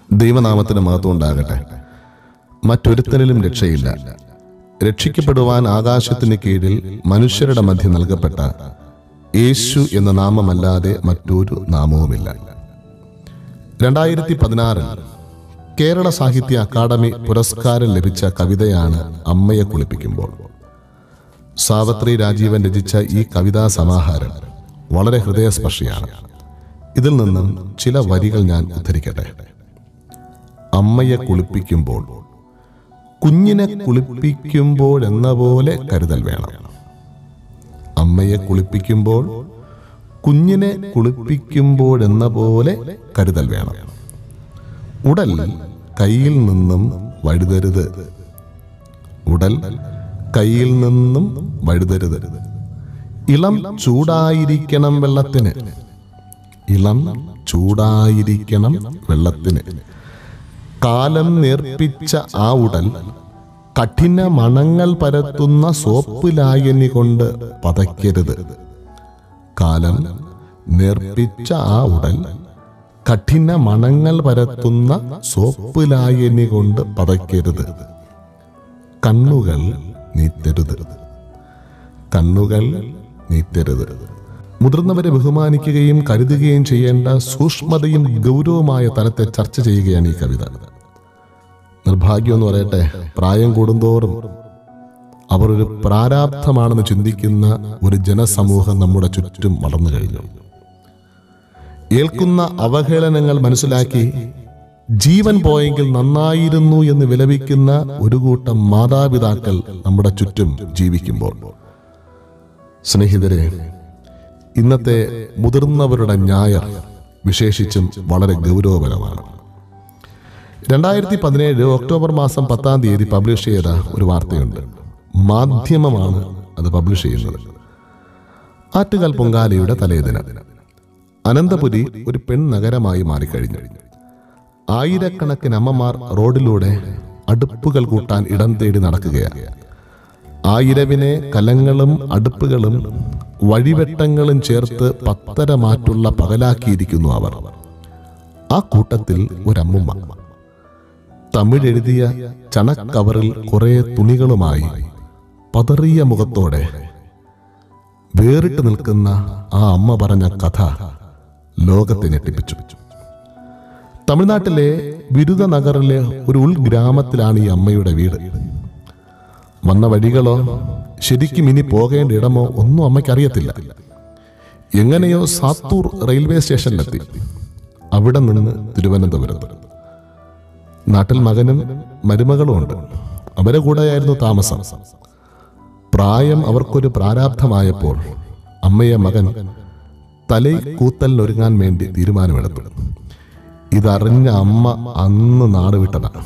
ദൈവനാമത്തിന് മഹത്വം ഉണ്ടാകട്ടെ മറ്റൊരുത്തനിലും രക്ഷയില്ല രക്ഷിക്കപ്പെടുവാൻ ആകാശത്തിന് കീഴിൽ മനുഷ്യരുടെ മധ്യ നൽകപ്പെട്ട യേശു എന്ന നാമമല്ലാതെ മറ്റൊരു നാമവുമില്ല രണ്ടായിരത്തി പതിനാറിൽ കേരള സാഹിത്യ അക്കാദമി പുരസ്കാരം ലഭിച്ച കവിതയാണ് അമ്മയെ കുളിപ്പിക്കുമ്പോൾ സാവത്രി രാജീവൻ രചിച്ച ഈ കവിതാ സമാഹാരം വളരെ ഹൃദയസ്പർശിയാണ് ഇതിൽ നിന്നും ചില വരികൾ ഞാൻ ഉദ്ധരിക്കട്ടെ അമ്മയെ കുളിപ്പിക്കുമ്പോൾ കുഞ്ഞിനെ കുളിപ്പിക്കുമ്പോഴെന്ന പോലെ കരുതൽ വേണം അമ്മയെ കുളിപ്പിക്കുമ്പോൾ കുഞ്ഞിനെ കുളിപ്പിക്കുമ്പോഴെന്ന പോലെ കരുതൽ വേണം ഉടൽ കയ്യിൽ നിന്നും വഴുതരുത് ഉടൽ കയ്യിൽ നിന്നും വഴുതരുത് ഇളം ചൂടായിരിക്കണം വെള്ളത്തിന് ഇളം ചൂടായിരിക്കണം വെള്ളത്തിന് കാലം നേർപ്പിച്ച ആ ഉടൽ കഠിന മണങ്ങൾ പരത്തുന്ന സോപ്പ് ലായനി കൊണ്ട് പതയ്ക്കരുത് കാലം നേർപ്പിച്ച ആ ഉടൽ കഠിന മണങ്ങൾ പരത്തുന്ന സോപ്പ് ലായനി കൊണ്ട് പതയ്ക്കരുത് കണ്ണുകൾ നീത്തരുത് കണ്ണുകൾ നീത്തരുത് മുതിർന്നവരെ ബഹുമാനിക്കുകയും കരുതുകയും ചെയ്യേണ്ട സൂക്ഷ്മതയും ഗൗരവമായ തലത്തെ ചർച്ച ചെയ്യുകയാണ് ഈ കവിത നിർഭാഗ്യം എന്ന് പറയട്ടെ പ്രായം കൂടുന്തോറും അവർ ഒരു പ്രാരാബ്ധമാണെന്ന് ചിന്തിക്കുന്ന ഒരു ജനസമൂഹം നമ്മുടെ ചുറ്റും വളർന്നു കഴിഞ്ഞു ഏൽക്കുന്ന അവഹേളനങ്ങൾ മനസ്സിലാക്കി ജീവൻ പോയെങ്കിൽ നന്നായിരുന്നു എന്ന് വിലപിക്കുന്ന ഒരു കൂട്ടം മാതാപിതാക്കൾ നമ്മുടെ ചുറ്റും ജീവിക്കുമ്പോൾ സ്നേഹിതരെ ഇന്നത്തെ മുതിർന്നവരുടെ ന്യായം വിശേഷിച്ചും വളരെ ഗൗരവപരമാണ് രണ്ടായിരത്തി പതിനേഴ് ഒക്ടോബർ മാസം പത്താം തീയതി പബ്ലിഷ് ചെയ്ത ഒരു വാർത്തയുണ്ട് മാധ്യമമാണ് അത് പബ്ലിഷ് ചെയ്യുന്നത് ആറ്റുകാൽ പൊങ്കാലയുടെ തലേദിനം അനന്തപുരി ഒരു പെൺ നഗരമായി മാറിക്കഴിഞ്ഞു ആയിരക്കണക്കിന് അമ്മമാർ റോഡിലൂടെ അടുപ്പുകൾ കൂട്ടാൻ ഇടം തേടി നടക്കുകയാണ് ആയിരവിനെ കലങ്ങളും അടുപ്പുകളും വഴിവെട്ടങ്ങളും ചേർത്ത് പത്തര മാറ്റുള്ള പകലാക്കിയിരിക്കുന്നു അവർ ആ കൂട്ടത്തിൽ ഒരമ്മുമ്മ തമിഴ് എഴുതിയ ചണക്കവറിൽ കുറെ തുണികളുമായി പതറിയ മുഖത്തോടെ വേറിട്ട് നിൽക്കുന്ന ആ അമ്മ പറഞ്ഞ കഥ ലോകത്തെ ഞെട്ടിപ്പിച്ചു തമിഴ്നാട്ടിലെ ബിരുദ നഗറിലെ ഒരു ഉൾഗ്രാമത്തിലാണ് ഈ അമ്മയുടെ വീട് വന്ന വഴികളോ ശരിക്കും ഇനി പോകേണ്ട ഇടമോ ഒന്നും അമ്മയ്ക്ക് അറിയത്തില്ല എങ്ങനെയോ സാത്തൂർ റെയിൽവേ സ്റ്റേഷനിലെത്തി അവിടെ നിന്ന് തിരുവനന്തപുരത്ത് നാട്ടിൽ മകനും മരുമകളും ഉണ്ട് അവരെ കൂടെയായിരുന്നു താമസം പ്രായം അവർക്കൊരു പ്രാരാബ്ധമായപ്പോൾ അമ്മയെ മകൻ തലൈ കൂത്തലിനൊരുങ്ങാൻ വേണ്ടി തീരുമാനമെടുത്തു ഇതറിഞ്ഞ അമ്മ അന്ന് നാട് വിട്ടതാണ്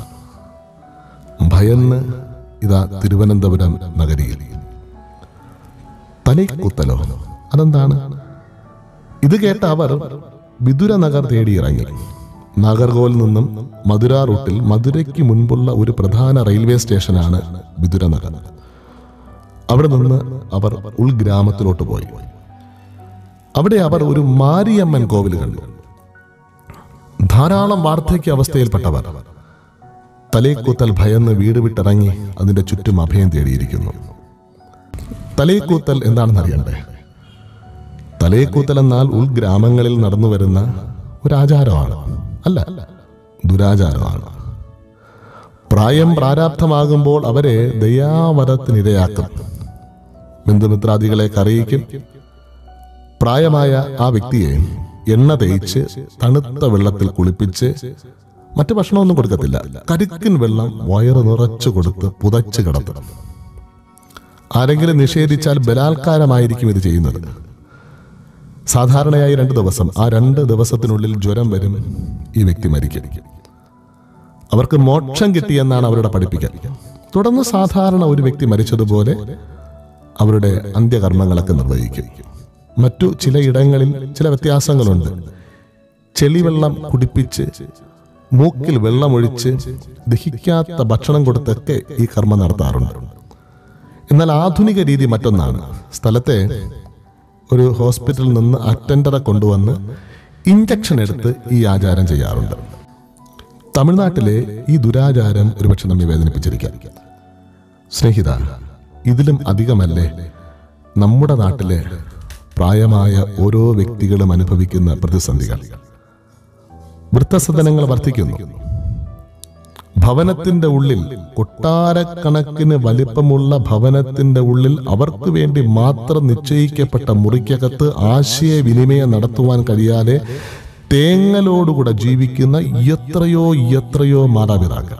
ഭയന്ന് ഇതാ തിരുവനന്തപുരം നഗരിയിൽ തലൈക്കൂത്തലോ അതെന്താണ് ഇത് കേട്ട അവർ വിതുര നഗർ തേടി ഇറങ്ങി നാഗർകോവിൽ നിന്നും മധുര റൂട്ടിൽ മധുരയ്ക്ക് മുൻപുള്ള ഒരു പ്രധാന റെയിൽവേ സ്റ്റേഷനാണ് വിതുര നഗർ അവിടെ നിന്ന് അവർ ഉൾഗ്രാമത്തിലോട്ട് പോയി അവിടെ അവർ ഒരു മാരിയമ്മൻ കോവിൽ കണ്ടു ധാരാളം വാർദ്ധക്യ അവസ്ഥയിൽപ്പെട്ടവർ തലേക്കൂത്തൽ ഭയന്ന് വീട് വിട്ടിറങ്ങി അതിന്റെ ചുറ്റും അഭയം തേടിയിരിക്കുന്നു തലേക്കൂത്തൽ എന്താണെന്ന് അറിയണ്ടേ തലേക്കൂത്തൽ എന്നാൽ ഉൾഗ്രാമങ്ങളിൽ നടന്നു വരുന്ന ഒരു ആചാരമാണ് അല്ല ദുരാചാരമാണ് പ്രായം പ്രാരാബ്ധമാകുമ്പോൾ അവരെ ദയാവരത്തിനിരയാക്കും ബന്ധുമിത്രാദികളെ കറിയിക്കും പ്രായമായ ആ വ്യക്തിയെ എണ്ണ തേച്ച് തണുത്ത വെള്ളത്തിൽ കുളിപ്പിച്ച് മറ്റു ഭക്ഷണമൊന്നും കൊടുക്കത്തില്ല കരുക്കിൻ വെള്ളം വയറ് നിറച്ചു കൊടുത്ത് പുതച്ച് കിടത്തും ആരെങ്കിലും നിഷേധിച്ചാൽ ബലാത്കാരമായിരിക്കും ഇത് ചെയ്യുന്നത് സാധാരണയായി രണ്ട് ദിവസം ആ രണ്ട് ദിവസത്തിനുള്ളിൽ ജ്വരം വരും ഈ വ്യക്തി മരിക്കും അവർക്ക് മോക്ഷം കിട്ടിയെന്നാണ് അവരുടെ പഠിപ്പിക്കൽ തുടർന്ന് സാധാരണ ഒരു വ്യക്തി മരിച്ചതുപോലെ അവരുടെ അന്ത്യകർമ്മങ്ങളൊക്കെ നിർവഹിക്കും മറ്റു ചിലയിടങ്ങളിൽ ചില വ്യത്യാസങ്ങളുണ്ട് ചെളിവെള്ളം കുടിപ്പിച്ച് മൂക്കിൽ വെള്ളമൊഴിച്ച് ദഹിക്കാത്ത ഭക്ഷണം കൊടുത്തൊക്കെ ഈ കർമ്മം നടത്താറുണ്ട് എന്നാൽ ആധുനിക രീതി മറ്റൊന്നാണ് സ്ഥലത്തെ ഒരു ഹോസ്പിറ്റലിൽ നിന്ന് അറ്റൻഡറെ കൊണ്ടുവന്ന് ഇഞ്ചക്ഷൻ എടുത്ത് ഈ ആചാരം ചെയ്യാറുണ്ട് തമിഴ്നാട്ടിലെ ഈ ദുരാചാരം ഒരുപക്ഷെ നമ്മെ വേദനിപ്പിച്ചിരിക്കാം സ്നേഹിത ഇതിലും അധികമല്ലേ നമ്മുടെ നാട്ടിലെ പ്രായമായ ഓരോ വ്യക്തികളും അനുഭവിക്കുന്ന പ്രതിസന്ധികൾ വൃദ്ധസദനങ്ങൾ വർദ്ധിക്കുന്നു ഭവനത്തിന്റെ ഉള്ളിൽ കൊട്ടാരക്കണക്കിന് വലിപ്പമുള്ള ഭവനത്തിന്റെ ഉള്ളിൽ അവർക്ക് വേണ്ടി മാത്രം നിശ്ചയിക്കപ്പെട്ട മുറിക്കകത്ത് ആശയവിനിമയം നടത്തുവാൻ കഴിയാതെ തേങ്ങലോടുകൂടെ ജീവിക്കുന്ന എത്രയോ എത്രയോ മാതാപിതാക്കൾ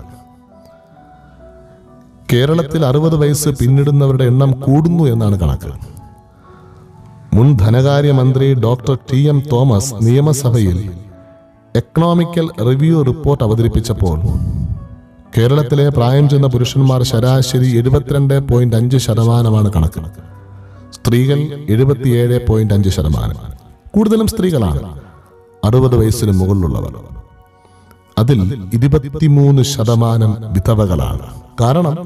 കേരളത്തിൽ അറുപത് വയസ്സ് പിന്നിടുന്നവരുടെ എണ്ണം കൂടുന്നു എന്നാണ് കണക്ക് മുൻ ധനകാര്യമന്ത്രി ഡോക്ടർ ടി എം തോമസ് നിയമസഭയിൽ എക്കണോമിക്കൽ റിവ്യൂ റിപ്പോർട്ട് അവതരിപ്പിച്ചപ്പോൾ കേരളത്തിലെ പ്രായം ചെന്ന പുരുഷന്മാർ ശരാശരി എഴുപത്തിരണ്ട് പോയിന്റ് അഞ്ച് ശതമാനമാണ് കണക്ക് സ്ത്രീകൾ എഴുപത്തിയേഴ് പോയിന്റ് അഞ്ച് ശതമാനം കൂടുതലും സ്ത്രീകളാണ് അറുപത് വയസ്സിന് മുകളിലുള്ളവർ അതിൽ ഇരുപത്തിമൂന്ന് ശതമാനം വിധവകളാണ് കാരണം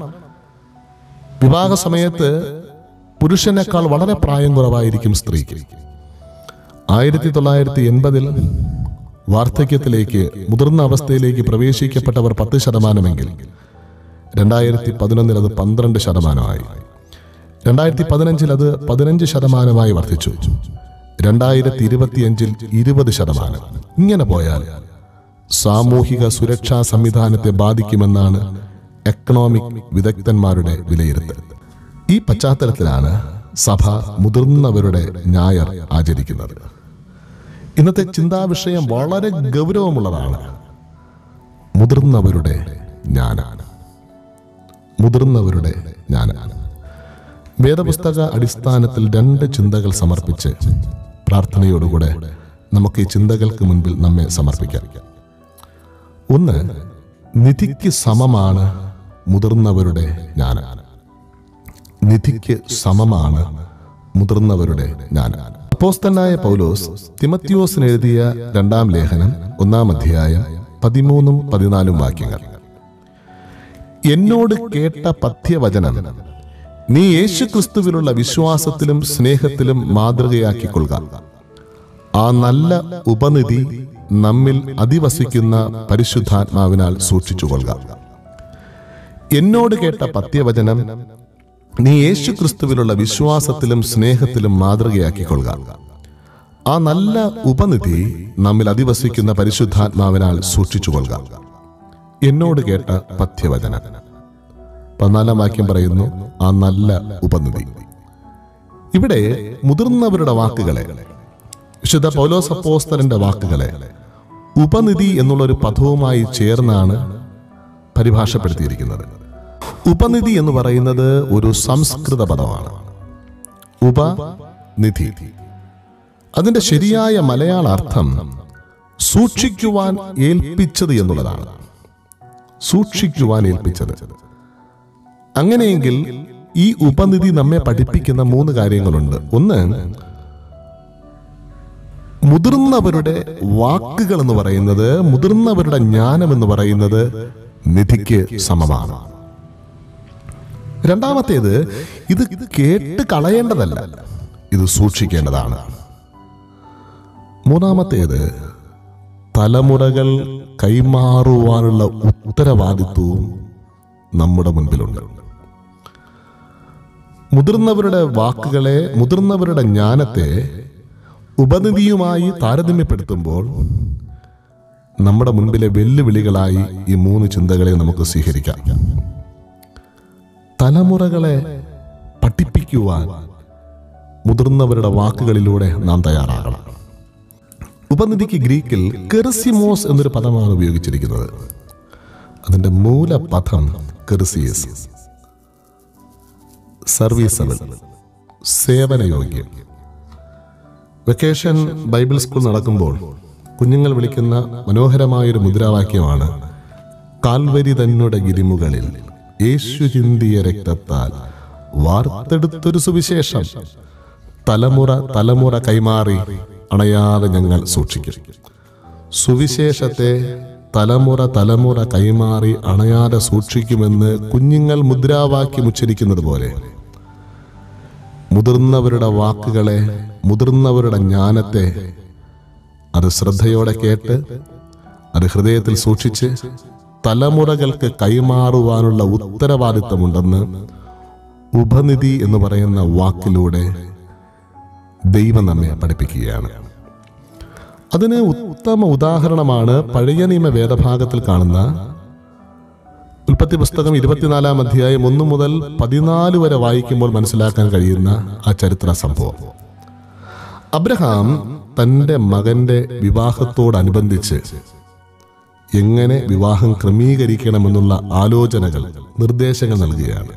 വിവാഹ സമയത്ത് പുരുഷനേക്കാൾ വളരെ പ്രായം കുറവായിരിക്കും സ്ത്രീക്ക് ആയിരത്തി തൊള്ളായിരത്തി എൺപതിൽ വാർദ്ധക്യത്തിലേക്ക് മുതിർന്ന അവസ്ഥയിലേക്ക് പ്രവേശിക്കപ്പെട്ടവർ പത്ത് ശതമാനമെങ്കിൽ രണ്ടായിരത്തി പതിനൊന്നിൽ അത് പന്ത്രണ്ട് ശതമാനമായി രണ്ടായിരത്തി പതിനഞ്ചിൽ അത് പതിനഞ്ച് ശതമാനമായി വർദ്ധിച്ചു രണ്ടായിരത്തി ഇരുപത്തിയഞ്ചിൽ ഇരുപത് ശതമാനം ഇങ്ങനെ പോയാൽ സാമൂഹിക സുരക്ഷാ സംവിധാനത്തെ ബാധിക്കുമെന്നാണ് എക്കണോമിക് വിദഗ്ധന്മാരുടെ വിലയിരുത്തൽ ഈ പശ്ചാത്തലത്തിലാണ് സഭ മുതിർന്നവരുടെ ഞായർ ആചരിക്കുന്നത് ഇന്നത്തെ ചിന്താവിഷയം വളരെ ഗൗരവമുള്ളതാണ് മുതിർന്നവരുടെ ജ്ഞാനാണ് മുതിർന്നവരുടെ ജ്ഞാനാണ് വേദപുസ്തക അടിസ്ഥാനത്തിൽ രണ്ട് ചിന്തകൾ സമർപ്പിച്ച് പ്രാർത്ഥനയോടുകൂടെ നമുക്ക് ഈ ചിന്തകൾക്ക് മുൻപിൽ നമ്മെ സമർപ്പിക്കാം ഒന്ന് നിധിക്ക് സമമാണ് മുതിർന്നവരുടെ ജ്ഞാനം നിധിക്ക് സമമാണ് മുതിർന്നവരുടെ ജ്ഞാനം അപ്പോസ്തനായ പൗലോസ് തിമത്യോസിന് എഴുതിയ രണ്ടാം ലേഖനം ഒന്നാം അധ്യായം പതിമൂന്നും പതിനാലും വാക്യങ്ങൾ എന്നോട് കേട്ട പഥ്യവചനം നീ യേശു ക്രിസ്തുവിലുള്ള വിശ്വാസത്തിലും സ്നേഹത്തിലും മാതൃകയാക്കിക്കൊള്ളുക ആ നല്ല ഉപനിധി നമ്മിൽ അധിവസിക്കുന്ന പരിശുദ്ധാത്മാവിനാൽ സൂക്ഷിച്ചുകൊള്ളുക എന്നോട് കേട്ട പഥ്യവചനം നീ യേശു ക്രിസ്തുവിലുള്ള വിശ്വാസത്തിലും സ്നേഹത്തിലും മാതൃകയാക്കിക്കൊള്ളുക ആ നല്ല ഉപനിധി നമ്മിൽ അധിവസിക്കുന്ന പരിശുദ്ധാത്മാവിനാൽ സൂക്ഷിച്ചുകൊള്ളുക എന്നോട് കേട്ട പഥ്യവചനം പതിനാലാം വാക്യം പറയുന്നു ആ നല്ല ഉപനിധി ഇവിടെ മുതിർന്നവരുടെ വാക്കുകളെ വിശുദ്ധ പൗലോസ് അപ്പോസ്തലന്റെ വാക്കുകളെ ഉപനിധി എന്നുള്ളൊരു പദവുമായി ചേർന്നാണ് പരിഭാഷപ്പെടുത്തിയിരിക്കുന്നത് ഉപനിധി എന്ന് പറയുന്നത് ഒരു സംസ്കൃത പദമാണ് ഉപനിധി അതിന്റെ ശരിയായ മലയാള അർത്ഥം സൂക്ഷിക്കുവാൻ ഏൽപ്പിച്ചത് എന്നുള്ളതാണ് സൂക്ഷിക്കുവാൻ ഏൽപ്പിച്ചത് അങ്ങനെയെങ്കിൽ ഈ ഉപനിധി നമ്മെ പഠിപ്പിക്കുന്ന മൂന്ന് കാര്യങ്ങളുണ്ട് ഒന്ന് മുതിർന്നവരുടെ വാക്കുകൾ എന്ന് പറയുന്നത് മുതിർന്നവരുടെ ജ്ഞാനം എന്ന് പറയുന്നത് നിധിക്ക് സമമാണ് രണ്ടാമത്തേത് ഇത് കേട്ട് കളയേണ്ടതല്ല ഇത് സൂക്ഷിക്കേണ്ടതാണ് മൂന്നാമത്തേത് തലമുറകൾ കൈമാറുവാനുള്ള ഉത്തരവാദിത്വവും നമ്മുടെ മുൻപിലുണ്ട് മുതിർന്നവരുടെ വാക്കുകളെ മുതിർന്നവരുടെ ജ്ഞാനത്തെ ഉപനിധിയുമായി താരതമ്യപ്പെടുത്തുമ്പോൾ നമ്മുടെ മുൻപിലെ വെല്ലുവിളികളായി ഈ മൂന്ന് ചിന്തകളെ നമുക്ക് സ്വീകരിക്കാം തലമുറകളെ പഠിപ്പിക്കുവാൻ മുതിർന്നവരുടെ വാക്കുകളിലൂടെ നാം തയ്യാറാകണം ഉപനിധിക്ക് ഗ്രീക്കിൽ കെറിസിമോസ് എന്നൊരു പദമാണ് ഉപയോഗിച്ചിരിക്കുന്നത് അതിന്റെ മൂലപദം കെറിസിയസ് സർവീസബിൾ സേവനയോഗ്യം വെക്കേഷൻ ബൈബിൾ സ്കൂൾ നടക്കുമ്പോൾ കുഞ്ഞുങ്ങൾ വിളിക്കുന്ന മനോഹരമായൊരു മുദ്രാവാക്യമാണ് കാൽവരി തന്നുടെ ഗിരിമുകളിൽ യേശു ചിന്തിയ രക്തത്താൽ വാർത്തെടുത്തൊരു സുവിശേഷം തലമുറ തലമുറ കൈമാറി അണയാതെ ഞങ്ങൾ സൂക്ഷിക്കും സുവിശേഷത്തെ തലമുറ തലമുറ കൈമാറി അണയാതെ സൂക്ഷിക്കുമെന്ന് കുഞ്ഞുങ്ങൾ മുദ്രാവാക്യം ഉച്ചരിക്കുന്നത് പോലെ മുതിർന്നവരുടെ വാക്കുകളെ മുതിർന്നവരുടെ ജ്ഞാനത്തെ അത് ശ്രദ്ധയോടെ കേട്ട് അത് ഹൃദയത്തിൽ സൂക്ഷിച്ച് തലമുറകൾക്ക് കൈമാറുവാനുള്ള ഉത്തരവാദിത്തമുണ്ടെന്ന് ഉപനിധി എന്ന് പറയുന്ന വാക്കിലൂടെ ദൈവം നമ്മെ പഠിപ്പിക്കുകയാണ് അതിന് ഉത്തമ ഉദാഹരണമാണ് പഴയ നിയമ വേദഭാഗത്തിൽ കാണുന്ന ഉൽപ്പത്തി പുസ്തകം ഇരുപത്തിനാലാം അധ്യായം ഒന്ന് മുതൽ പതിനാല് വരെ വായിക്കുമ്പോൾ മനസ്സിലാക്കാൻ കഴിയുന്ന ആ ചരിത്ര സംഭവം അബ്രഹാം തന്റെ മകന്റെ വിവാഹത്തോടനുബന്ധിച്ച് എങ്ങനെ വിവാഹം ക്രമീകരിക്കണമെന്നുള്ള ആലോചനകൾ നിർദ്ദേശങ്ങൾ നൽകുകയാണ്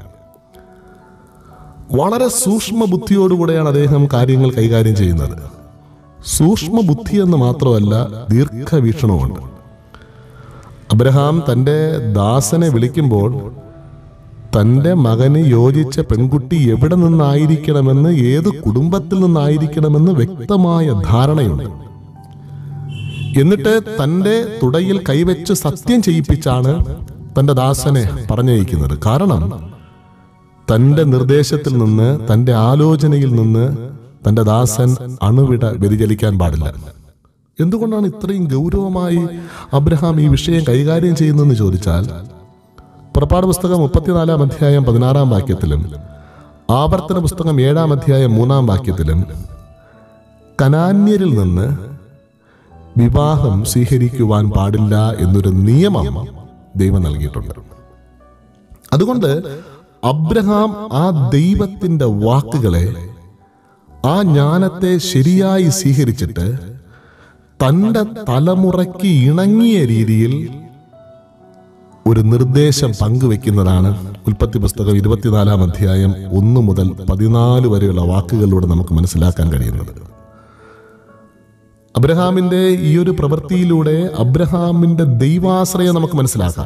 വളരെ സൂക്ഷ്മ ബുദ്ധിയോടുകൂടെയാണ് അദ്ദേഹം കാര്യങ്ങൾ കൈകാര്യം ചെയ്യുന്നത് സൂക്ഷ്മ ബുദ്ധി എന്ന് മാത്രമല്ല ദീർഘവീക്ഷണമുണ്ട് അബ്രഹാം തന്റെ ദാസനെ വിളിക്കുമ്പോൾ തന്റെ മകന് യോജിച്ച പെൺകുട്ടി എവിടെ നിന്നായിരിക്കണമെന്ന് ഏത് കുടുംബത്തിൽ നിന്നായിരിക്കണമെന്ന് വ്യക്തമായ ധാരണയുണ്ട് എന്നിട്ട് തന്റെ തുടയിൽ കൈവച്ച് സത്യം ചെയ്യിപ്പിച്ചാണ് തന്റെ ദാസനെ പറഞ്ഞയക്കുന്നത് കാരണം തന്റെ നിർദ്ദേശത്തിൽ നിന്ന് തന്റെ ആലോചനയിൽ നിന്ന് തന്റെ ദാസൻ അണുവിട വ്യതിചലിക്കാൻ പാടില്ല എന്തുകൊണ്ടാണ് ഇത്രയും ഗൗരവമായി അബ്രഹാം ഈ വിഷയം കൈകാര്യം ചെയ്യുന്നതെന്ന് ചോദിച്ചാൽ പുറപ്പാട് പുസ്തകം മുപ്പത്തിനാലാം അധ്യായം പതിനാറാം വാക്യത്തിലും ആവർത്തന പുസ്തകം ഏഴാം അധ്യായം മൂന്നാം വാക്യത്തിലും കനാന്യരിൽ നിന്ന് വിവാഹം സ്വീകരിക്കുവാൻ പാടില്ല എന്നൊരു നിയമം ദൈവം നൽകിയിട്ടുണ്ട് അതുകൊണ്ട് അബ്രഹാം ആ ദൈവത്തിന്റെ വാക്കുകളെ ആ ജ്ഞാനത്തെ ശരിയായി സ്വീകരിച്ചിട്ട് തന്റെ തലമുറയ്ക്ക് ഇണങ്ങിയ രീതിയിൽ ഒരു നിർദ്ദേശം പങ്കുവെക്കുന്നതാണ് ഉൽപ്പത്തി പുസ്തകം ഇരുപത്തിനാലാം അധ്യായം ഒന്ന് മുതൽ പതിനാല് വരെയുള്ള വാക്കുകളിലൂടെ നമുക്ക് മനസ്സിലാക്കാൻ കഴിയുന്നത് അബ്രഹാമിന്റെ ഈ ഒരു പ്രവൃത്തിയിലൂടെ അബ്രഹാമിന്റെ ദൈവാശ്രയം നമുക്ക് മനസ്സിലാക്കാം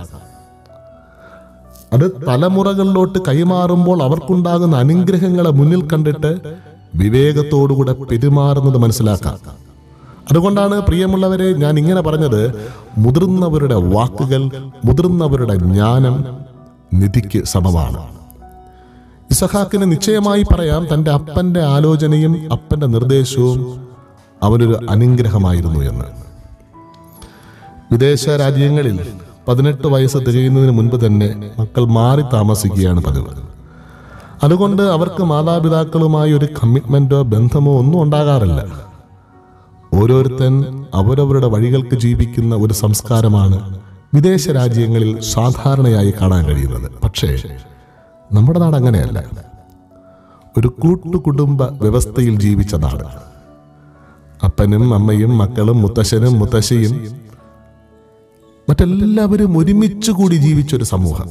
അത് തലമുറകളിലോട്ട് കൈമാറുമ്പോൾ അവർക്കുണ്ടാകുന്ന അനുഗ്രഹങ്ങളെ മുന്നിൽ കണ്ടിട്ട് വിവേകത്തോടുകൂടെ പെരുമാറുന്നത് മനസ്സിലാക്കാം അതുകൊണ്ടാണ് പ്രിയമുള്ളവരെ ഞാൻ ഇങ്ങനെ പറഞ്ഞത് മുതിർന്നവരുടെ വാക്കുകൾ മുതിർന്നവരുടെ ജ്ഞാനം നിധിക്ക് സമമാണ് ഇസഹാക്കിന് നിശ്ചയമായി പറയാം തന്റെ അപ്പന്റെ ആലോചനയും അപ്പന്റെ നിർദ്ദേശവും അവനൊരു അനുഗ്രഹമായിരുന്നു എന്ന് വിദേശ രാജ്യങ്ങളിൽ പതിനെട്ട് വയസ്സ് തികയുന്നതിന് മുൻപ് തന്നെ മക്കൾ മാറി താമസിക്കുകയാണ് പതിവ് അതുകൊണ്ട് അവർക്ക് മാതാപിതാക്കളുമായി ഒരു കമ്മിറ്റ്മെന്റോ ബന്ധമോ ഒന്നും ഉണ്ടാകാറില്ല ഓരോരുത്തൻ അവരവരുടെ വഴികൾക്ക് ജീവിക്കുന്ന ഒരു സംസ്കാരമാണ് വിദേശ രാജ്യങ്ങളിൽ സാധാരണയായി കാണാൻ കഴിയുന്നത് പക്ഷേ നമ്മുടെ നാട് അങ്ങനെയല്ല ഒരു കൂട്ടുകുടുംബ വ്യവസ്ഥയിൽ ജീവിച്ച നാട് അപ്പനും അമ്മയും മക്കളും മുത്തശ്ശനും മുത്തശ്ശിയും മറ്റെല്ലാവരും ഒരുമിച്ച് കൂടി ജീവിച്ചൊരു സമൂഹം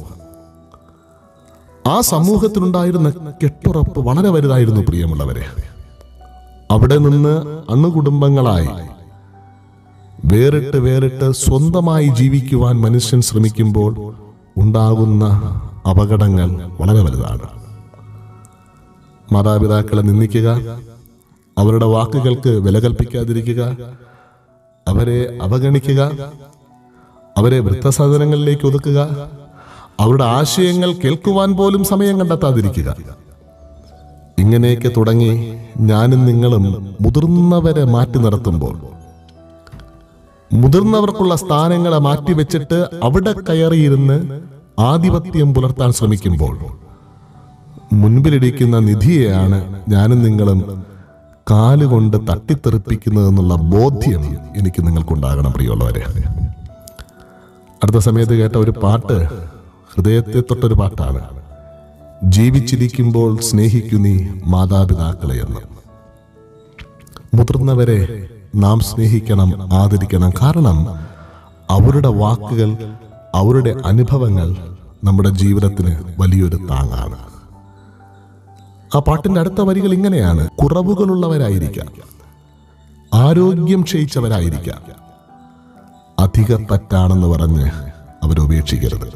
ആ സമൂഹത്തിലുണ്ടായിരുന്ന കെട്ടുറപ്പ് വളരെ വലുതായിരുന്നു പ്രിയമുള്ളവരെ അവിടെ നിന്ന് അണുകുടുംബങ്ങളായി വേറിട്ട് വേറിട്ട് സ്വന്തമായി ജീവിക്കുവാൻ മനുഷ്യൻ ശ്രമിക്കുമ്പോൾ ഉണ്ടാകുന്ന അപകടങ്ങൾ വളരെ വലുതാണ് മാതാപിതാക്കളെ നിന്ദിക്കുക അവരുടെ വാക്കുകൾക്ക് വില കൽപ്പിക്കാതിരിക്കുക അവരെ അവഗണിക്കുക അവരെ വൃദ്ധസാധനങ്ങളിലേക്ക് ഒതുക്കുക അവരുടെ ആശയങ്ങൾ കേൾക്കുവാൻ പോലും സമയം കണ്ടെത്താതിരിക്കുക ഇങ്ങനെയൊക്കെ തുടങ്ങി ഞാനും നിങ്ങളും മുതിർന്നവരെ മാറ്റി നിർത്തുമ്പോൾ മുതിർന്നവർക്കുള്ള സ്ഥാനങ്ങളെ മാറ്റിവെച്ചിട്ട് അവിടെ കയറിയിരുന്ന് ആധിപത്യം പുലർത്താൻ ശ്രമിക്കുമ്പോൾ മുൻപിലിരിക്കുന്ന നിധിയെയാണ് ഞാനും നിങ്ങളും കാലുകൊണ്ട് തട്ടിത്തെറിപ്പിക്കുന്നതെന്നുള്ള ബോധ്യം എനിക്ക് നിങ്ങൾക്കുണ്ടാകണം പ്രിയമുള്ളവരെ അടുത്ത സമയത്ത് കേട്ട ഒരു പാട്ട് ഹൃദയത്തെ തൊട്ടൊരു പാട്ടാണ് ജീവിച്ചിരിക്കുമ്പോൾ സ്നേഹിക്കു നീ മാതാപിതാക്കളെ എന്ന് മുതിർന്നവരെ നാം സ്നേഹിക്കണം ആദരിക്കണം കാരണം അവരുടെ വാക്കുകൾ അവരുടെ അനുഭവങ്ങൾ നമ്മുടെ ജീവിതത്തിന് വലിയൊരു താങ്ങാണ് ആ പാട്ടിന്റെ അടുത്ത വരികൾ ഇങ്ങനെയാണ് കുറവുകളുള്ളവരായിരിക്കാം ആരോഗ്യം ക്ഷയിച്ചവരായിരിക്കാം അധിക പറ്റാണെന്ന് പറഞ്ഞ് അവരുപേക്ഷിക്കരുത്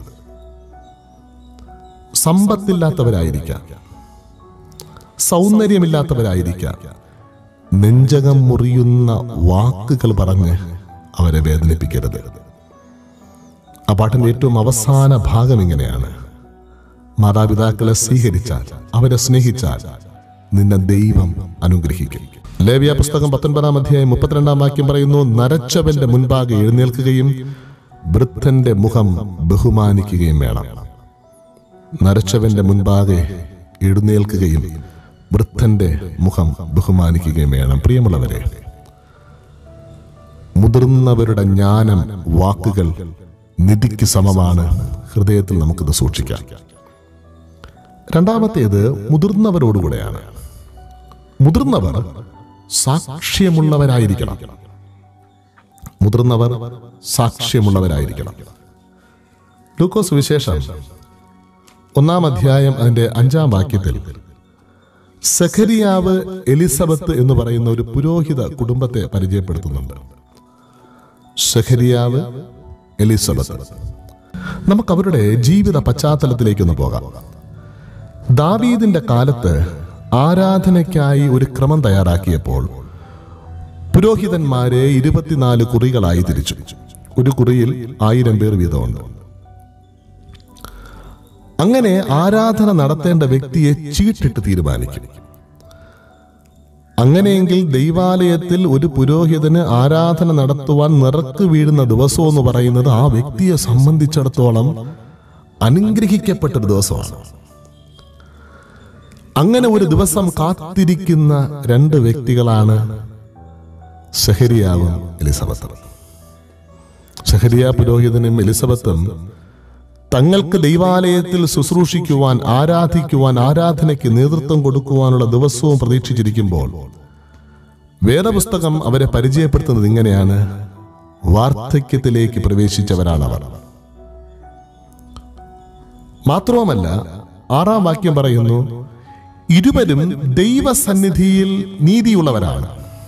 സമ്പത്തില്ലാത്തവരായിരിക്കാം സൗന്ദര്യമില്ലാത്തവരായിരിക്കാം നെഞ്ചകം മുറിയുന്ന വാക്കുകൾ പറഞ്ഞ് അവരെ വേദനിപ്പിക്കരുത് ആ പാട്ടിന്റെ ഏറ്റവും അവസാന ഭാഗം ഇങ്ങനെയാണ് മാതാപിതാക്കളെ സ്വീകരിച്ചാൽ അവരെ സ്നേഹിച്ചാൽ നിന്നെ ദൈവം അനുഗ്രഹിക്കും ലേവ്യ പുസ്തകം പത്തൊൻപതാം അധ്യായം മുപ്പത്തിരണ്ടാം വാക്യം പറയുന്നു നരച്ചവന്റെ മുൻപാകെ എഴുന്നേൽക്കുകയും വൃദ്ധന്റെ മുഖം ബഹുമാനിക്കുകയും വേണം നരച്ചവന്റെ മുൻപാകെ എഴുന്നേൽക്കുകയും വൃദ്ധന്റെ മുഖം ബഹുമാനിക്കുകയും വേണം പ്രിയമുള്ളവരെ മുതിർന്നവരുടെ ജ്ഞാനം വാക്കുകൾ നിധിക്ക് സമമാണ് ഹൃദയത്തിൽ നമുക്കിത് സൂക്ഷിക്കാം രണ്ടാമത്തേത് മുതിർന്നവരോടുകൂടെയാണ് മുതിർന്നവർ സാക്ഷ്യമുള്ളവരായിരിക്കണം മുതിർന്നവർ സാക്ഷ്യമുള്ളവരായിരിക്കണം ലൂക്കോസ് വിശേഷം ഒന്നാം അധ്യായം അതിന്റെ അഞ്ചാം വാക്യത്തിൽ സഖരിയാവ് എലിസബത്ത് എന്ന് പറയുന്ന ഒരു പുരോഹിത കുടുംബത്തെ പരിചയപ്പെടുത്തുന്നുണ്ട് സഖരിയാവ് എലിസബത്ത് നമുക്ക് അവരുടെ ജീവിത പശ്ചാത്തലത്തിലേക്കൊന്ന് പോകാം ദാവീദിന്റെ കാലത്ത് ആരാധനയ്ക്കായി ഒരു ക്രമം തയ്യാറാക്കിയപ്പോൾ പുരോഹിതന്മാരെ ഇരുപത്തിനാല് കുറികളായി തിരിച്ചു ഒരു കുറിയിൽ ആയിരം പേർ വീതമുണ്ട് അങ്ങനെ ആരാധന നടത്തേണ്ട വ്യക്തിയെ ചീട്ടിട്ട് തീരുമാനിക്കും അങ്ങനെയെങ്കിൽ ദൈവാലയത്തിൽ ഒരു പുരോഹിതന് ആരാധന നടത്തുവാൻ നിറക്ക് വീഴുന്ന ദിവസം എന്ന് പറയുന്നത് ആ വ്യക്തിയെ സംബന്ധിച്ചിടത്തോളം അനുഗ്രഹിക്കപ്പെട്ട ഒരു ദിവസമാണ് അങ്ങനെ ഒരു ദിവസം കാത്തിരിക്കുന്ന രണ്ട് വ്യക്തികളാണ് സെഹരിയാവും എലിസബത്തും സെഹരിയ പുരോഹിതനും എലിസബത്തും തങ്ങൾക്ക് ദൈവാലയത്തിൽ ശുശ്രൂഷിക്കുവാൻ ആരാധിക്കുവാൻ ആരാധനയ്ക്ക് നേതൃത്വം കൊടുക്കുവാനുള്ള ദിവസവും പ്രതീക്ഷിച്ചിരിക്കുമ്പോൾ വേദപുസ്തകം അവരെ പരിചയപ്പെടുത്തുന്നത് ഇങ്ങനെയാണ് വാർദ്ധക്യത്തിലേക്ക് പ്രവേശിച്ചവരാണ് അവർ മാത്രവുമല്ല ആറാം വാക്യം പറയുന്നു ഇരുവരും ദൈവസന്നിധിയിൽ നീതിയുള്ളവരാണ്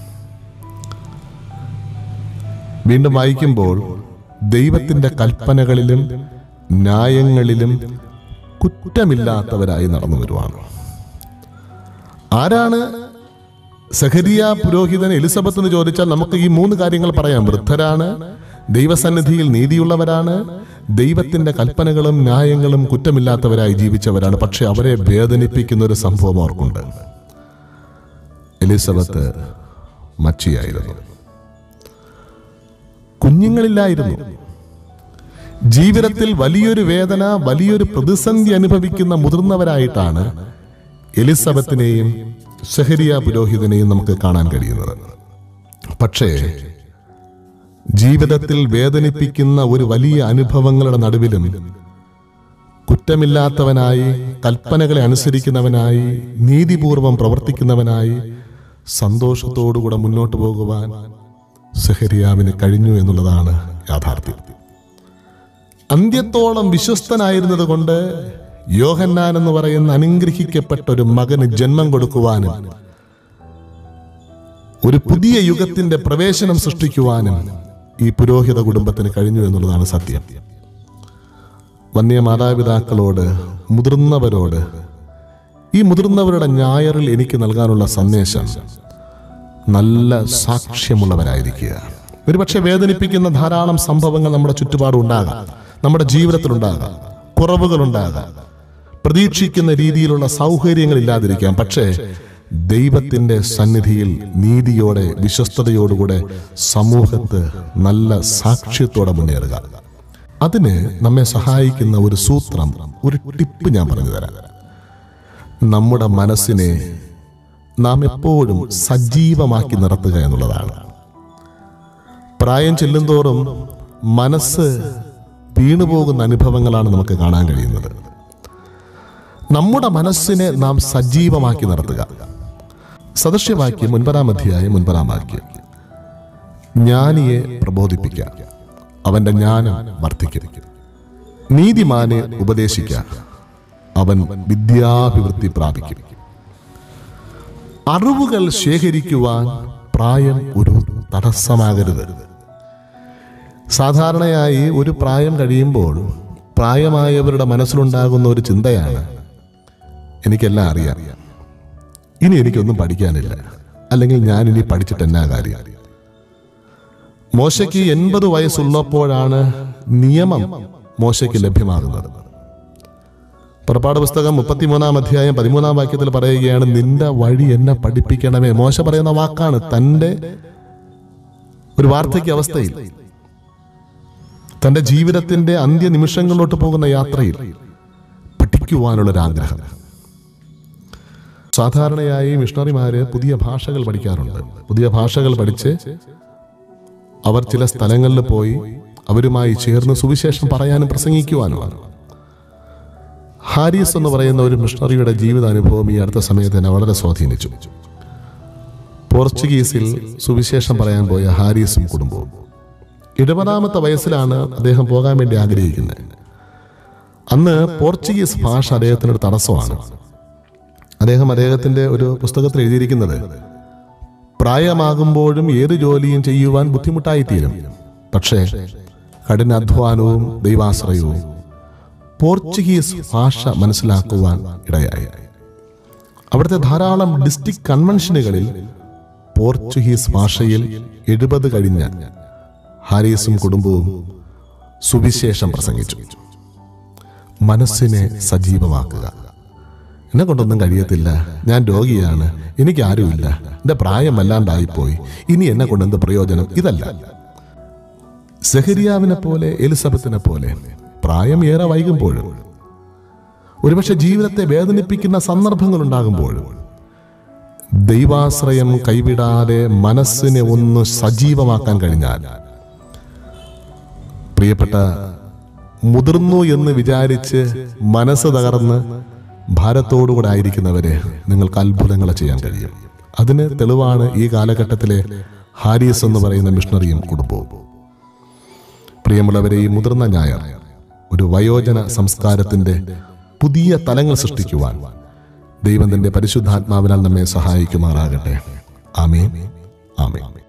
വീണ്ടും വായിക്കുമ്പോൾ ദൈവത്തിന്റെ കൽപ്പനകളിലും ന്യായങ്ങളിലും കുറ്റമില്ലാത്തവരായി നടന്നു വരുവാണ് ആരാണ് സഹരിയ പുരോഹിതൻ എലിസബത്ത് എന്ന് ചോദിച്ചാൽ നമുക്ക് ഈ മൂന്ന് കാര്യങ്ങൾ പറയാം വൃദ്ധരാണ് ദൈവസന്നിധിയിൽ നീതിയുള്ളവരാണ് ദൈവത്തിന്റെ കൽപ്പനകളും ന്യായങ്ങളും കുറ്റമില്ലാത്തവരായി ജീവിച്ചവരാണ് പക്ഷെ അവരെ വേദനിപ്പിക്കുന്ന ഒരു സംഭവം അവർക്കുണ്ട് എലിസബത്ത് മച്ചിയായിരുന്നു കുഞ്ഞുങ്ങളില്ലായിരുന്നു ജീവിതത്തിൽ വലിയൊരു വേദന വലിയൊരു പ്രതിസന്ധി അനുഭവിക്കുന്ന മുതിർന്നവരായിട്ടാണ് എലിസബത്തിനെയും സെഹരിയ പുരോഹിതനെയും നമുക്ക് കാണാൻ കഴിയുന്നത് പക്ഷേ ജീവിതത്തിൽ വേദനിപ്പിക്കുന്ന ഒരു വലിയ അനുഭവങ്ങളുടെ നടുവിലും കുറ്റമില്ലാത്തവനായി കൽപ്പനകളെ അനുസരിക്കുന്നവനായി നീതിപൂർവം പ്രവർത്തിക്കുന്നവനായി സന്തോഷത്തോടുകൂടെ മുന്നോട്ട് പോകുവാൻ സെഹരിയാവിന് കഴിഞ്ഞു എന്നുള്ളതാണ് യാഥാർത്ഥ്യം അന്ത്യത്തോളം വിശ്വസ്തനായിരുന്നത് കൊണ്ട് യോഹന്നാൻ എന്ന് പറയുന്ന അനുഗ്രഹിക്കപ്പെട്ട ഒരു മകന് ജന്മം കൊടുക്കുവാനും ഒരു പുതിയ യുഗത്തിന്റെ പ്രവേശനം സൃഷ്ടിക്കുവാനും ഈ പുരോഹിത കുടുംബത്തിന് കഴിഞ്ഞു എന്നുള്ളതാണ് സത്യം വന്യ മാതാപിതാക്കളോട് മുതിർന്നവരോട് ഈ മുതിർന്നവരുടെ ഞായറിൽ എനിക്ക് നൽകാനുള്ള സന്ദേശം നല്ല സാക്ഷ്യമുള്ളവരായിരിക്കുക ഒരുപക്ഷെ വേദനിപ്പിക്കുന്ന ധാരാളം സംഭവങ്ങൾ നമ്മുടെ ചുറ്റുപാടും ഉണ്ടാകാം നമ്മുടെ ജീവിതത്തിലുണ്ടാകാം കുറവുകളുണ്ടാകാം പ്രതീക്ഷിക്കുന്ന രീതിയിലുള്ള സൗകര്യങ്ങൾ ഇല്ലാതിരിക്കാം പക്ഷേ ദൈവത്തിന്റെ സന്നിധിയിൽ നീതിയോടെ വിശ്വസ്തയോടുകൂടെ സമൂഹത്ത് നല്ല സാക്ഷ്യത്തോടെ മുന്നേറുക അതിന് നമ്മെ സഹായിക്കുന്ന ഒരു സൂത്രം ഒരു ടിപ്പ് ഞാൻ പറഞ്ഞു തരാം നമ്മുടെ മനസ്സിനെ നാം എപ്പോഴും സജീവമാക്കി നിർത്തുക എന്നുള്ളതാണ് പ്രായം ചെല്ലുന്തോറും മനസ്സ് വീണുപോകുന്ന അനുഭവങ്ങളാണ് നമുക്ക് കാണാൻ കഴിയുന്നത് നമ്മുടെ മനസ്സിനെ നാം സജീവമാക്കി നിർത്തുക സദൃശ്യവാക്യം ഒൻപതാം അധ്യായം ഒൻപതാം വാക്യം ജ്ഞാനിയെ പ്രബോധിപ്പിക്കുക അവന്റെ ജ്ഞാനം വർദ്ധിക്കും നീതിമാനെ ഉപദേശിക്കുക അവൻ വിദ്യാഭിവൃദ്ധി പ്രാപിക്കും അറിവുകൾ ശേഖരിക്കുവാൻ പ്രായം ഒരു തടസ്സമാകരുത് സാധാരണയായി ഒരു പ്രായം കഴിയുമ്പോൾ പ്രായമായവരുടെ മനസ്സിലുണ്ടാകുന്ന ഒരു ചിന്തയാണ് എനിക്കെല്ലാം അറിയാം ഇനി എനിക്കൊന്നും പഠിക്കാനില്ല അല്ലെങ്കിൽ ഞാൻ ഇനി പഠിച്ചിട്ട് എന്നാ കാര്യം മോശയ്ക്ക് എൺപത് വയസ്സുള്ളപ്പോഴാണ് നിയമം മോശയ്ക്ക് ലഭ്യമാകുന്നത് പുറപ്പാട് പുസ്തകം മുപ്പത്തിമൂന്നാം അധ്യായം പതിമൂന്നാം വാക്യത്തിൽ പറയുകയാണ് നിന്റെ വഴി എന്നെ പഠിപ്പിക്കണമേ മോശ പറയുന്ന വാക്കാണ് തൻ്റെ ഒരു വാർദ്ധക്യ അവസ്ഥയിൽ തൻ്റെ ജീവിതത്തിന്റെ അന്ത്യനിമിഷങ്ങളിലോട്ട് പോകുന്ന യാത്രയിൽ പഠിക്കുവാനുള്ളൊരു ആഗ്രഹം സാധാരണയായി മിഷണറിമാര് പുതിയ ഭാഷകൾ പഠിക്കാറുണ്ട് പുതിയ ഭാഷകൾ പഠിച്ച് അവർ ചില സ്ഥലങ്ങളിൽ പോയി അവരുമായി ചേർന്ന് സുവിശേഷം പറയാനും പ്രസംഗിക്കുവാനുമാണ് ഹാരിസ് എന്ന് പറയുന്ന ഒരു മിഷണറിയുടെ ജീവിതാനുഭവം ഈ അടുത്ത സമയത്ത് എന്നെ വളരെ സ്വാധീനിച്ചു പോർച്ചുഗീസിൽ സുവിശേഷം പറയാൻ പോയ ഹാരിസും കുടുംബവും എഴുപതാമത്തെ വയസ്സിലാണ് അദ്ദേഹം പോകാൻ വേണ്ടി ആഗ്രഹിക്കുന്നത് അന്ന് പോർച്ചുഗീസ് ഭാഷ അദ്ദേഹത്തിന് ഒരു തടസ്സമാണ് അദ്ദേഹം അദ്ദേഹത്തിന്റെ ഒരു പുസ്തകത്തിൽ എഴുതിയിരിക്കുന്നത് പ്രായമാകുമ്പോഴും ഏത് ജോലിയും ചെയ്യുവാൻ ബുദ്ധിമുട്ടായിത്തീരും പക്ഷേ കഠിനാധ്വാനവും ദൈവാശ്രയവും പോർച്ചുഗീസ് ഭാഷ മനസ്സിലാക്കുവാൻ ഇടയായി അവിടുത്തെ ധാരാളം ഡിസ്ട്രിക്ട് കൺവെൻഷനുകളിൽ പോർച്ചുഗീസ് ഭാഷയിൽ എഴുപത് കഴിഞ്ഞ ഹാരീസും കുടുംബവും സുവിശേഷം പ്രസംഗിച്ചു മനസ്സിനെ സജീവമാക്കുക എന്നെ കൊണ്ടൊന്നും കഴിയത്തില്ല ഞാൻ രോഗിയാണ് എനിക്ക് ആരുമില്ല എൻ്റെ പ്രായം വല്ലാണ്ടായിപ്പോയി ഇനി എന്നെ കൊണ്ട് എന്ത് പ്രയോജനം ഇതല്ല സെഹരിയാവിനെ പോലെ എലിസബത്തിനെ പോലെ പ്രായം ഏറെ വൈകുമ്പോഴും ഒരുപക്ഷെ ജീവിതത്തെ വേദനിപ്പിക്കുന്ന സന്ദർഭങ്ങൾ ഉണ്ടാകുമ്പോഴും ദൈവാശ്രയം കൈവിടാതെ മനസ്സിനെ ഒന്ന് സജീവമാക്കാൻ കഴിഞ്ഞാൽ പ്രിയപ്പെട്ട മുതിർന്നു എന്ന് വിചാരിച്ച് മനസ്സ് തകർന്ന് ഭാരത്തോടുകൂടെ ആയിരിക്കുന്നവരെ നിങ്ങൾക്ക് അത്ഭുതങ്ങൾ ചെയ്യാൻ കഴിയും അതിന് തെളിവാണ് ഈ കാലഘട്ടത്തിലെ ഹാരിസ് എന്ന് പറയുന്ന മിഷണറിയും കുടുംബവും പ്രിയമുള്ളവരെ ഈ മുതിർന്ന ഞായർ ഒരു വയോജന സംസ്കാരത്തിന്റെ പുതിയ തലങ്ങൾ സൃഷ്ടിക്കുവാൻ ദൈവം തന്റെ പരിശുദ്ധാത്മാവിനാൽ നമ്മെ സഹായിക്കുമാറാകട്ടെ ആമേൻ ആമേൻ